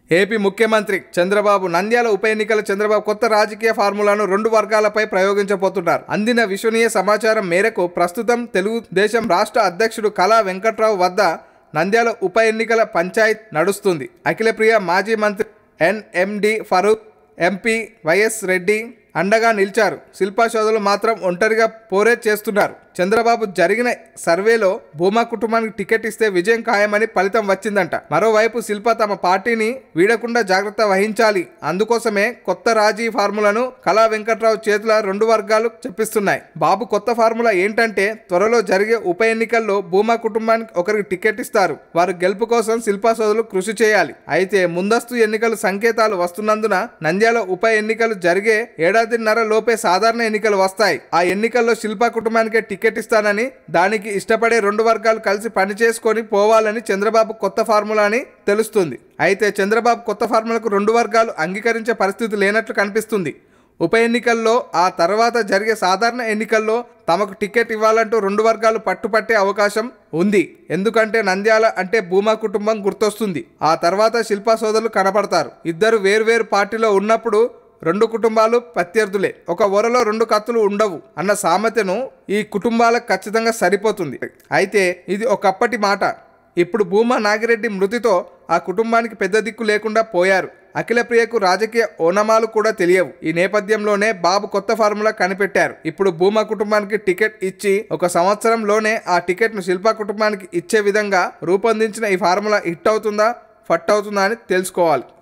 AP ముఖ్యమంత్రి చంద్రబాబు నంద్యాల ఉప ఎన్నికల చంద్రబాబు కొత్త రాజకీయ ఫార్ములాను రెండు వర్గాలపై ప్రయోగించబోతున్నారు అందిన విశ్వనీయ సమాచారం మేరకు ప్రస్తుతం తెలుగుదేశం రాష్ట్ర అధ్యక్షుడు కళా వెంకట్రావు వద్ద నంద్యాల ఉప ఎన్నికల పంచాయత్ నడుస్తుంది అఖిలప్రియ మాజీ మంత్రి NMD Farooq MP YS Reddy అండగా నిలిచారు శిల్పా సోదరులు మాత్రం ఒంటరిగా పోరే చేస్తున్నారు చంద్రబాబు జరిగిన సర్వేలో భూమా కుటుంబానికి టికెట్ ఇస్తే విజయం ఖాయమని ఫలితం వచ్చిందంట మరోవైపు శిల్ప తమ పార్టీని వీడకుండా జాగ్రత్త వహించాలి అందుకోసమే కొత్త రాజీ ఫార్ములను కళా వెంకట్రావు చేతుల రెండు వర్గాలు చెప్పిస్తున్నాయి బాబు కొత్త ఫార్ములా ఏంటంటే త్వరలో జరిగే ఉప ఎన్నికల్లో భూమా కుటుంబానికి ఒకరికి టికెట్ ఇస్తారు వారు గెలుపు కోసం శిల్పా సోదరులు కృషి చేయాలి అయితే ముందస్తు ఎన్నికలు సంకేతాలు వస్తున్నందున నంద్యాల ఉప ఎన్నికలు జరిగే ఏడాదిన్నర లోపే సాధారణ ఎన్నికలు వస్తాయి ఆ ఎన్నికల్లో శిల్పా కుటుంబానికే టికెట్ ఇస్తానని దానికి ఇష్టపడే రెండు వర్గాలు కలిసి పనిచేసుకొని పోవాలని చంద్రబాబు కొత్త ఫార్ములాని తెలుస్తుంది అయితే చంద్రబాబు కొత్త ఫార్ములకు రెండు వర్గాలు అంగీకరించే పరిస్థితి లేనట్లు కనిపిస్తుంది ఉప ఎన్నికల్లో ఆ తర్వాత జరిగే సాధారణ ఎన్నికల్లో తమకు టికెట్ ఇవ్వాలంటూ రెండు వర్గాలు పట్టుపట్టే అవకాశం ఉంది ఎందుకంటే నంద్యాల అంటే భూమా కుటుంబం గుర్తొస్తుంది ఆ తర్వాత శిల్పా సోదరులు కనపడతారు ఇద్దరు వేర్వేరు పార్టీలో ఉన్నప్పుడు రెండు కుటుంబాలు ప్రత్యర్థులే ఒక ఒరలో రెండు కత్తులు ఉండవు అన్న సామెతను ఈ కుటుంబాలకు ఖచ్చితంగా సరిపోతుంది అయితే ఇది ఒకప్పటి మాట ఇప్పుడు భూమా నాగిరెడ్డి మృతితో ఆ కుటుంబానికి పెద్ద దిక్కు లేకుండా పోయారు అఖిలప్రియకు రాజకీయ ఓనమాలు కూడా తెలియవు ఈ నేపథ్యంలోనే బాబు కొత్త ఫార్ములా కనిపెట్టారు ఇప్పుడు భూమా కుటుంబానికి టికెట్ ఇచ్చి ఒక సంవత్సరంలోనే ఆ టికెట్ను శిల్పా కుటుంబానికి ఇచ్చే విధంగా రూపొందించిన ఈ ఫార్ములా హిట్ అవుతుందా ఫట్ అవుతుందా అని తెలుసుకోవాలి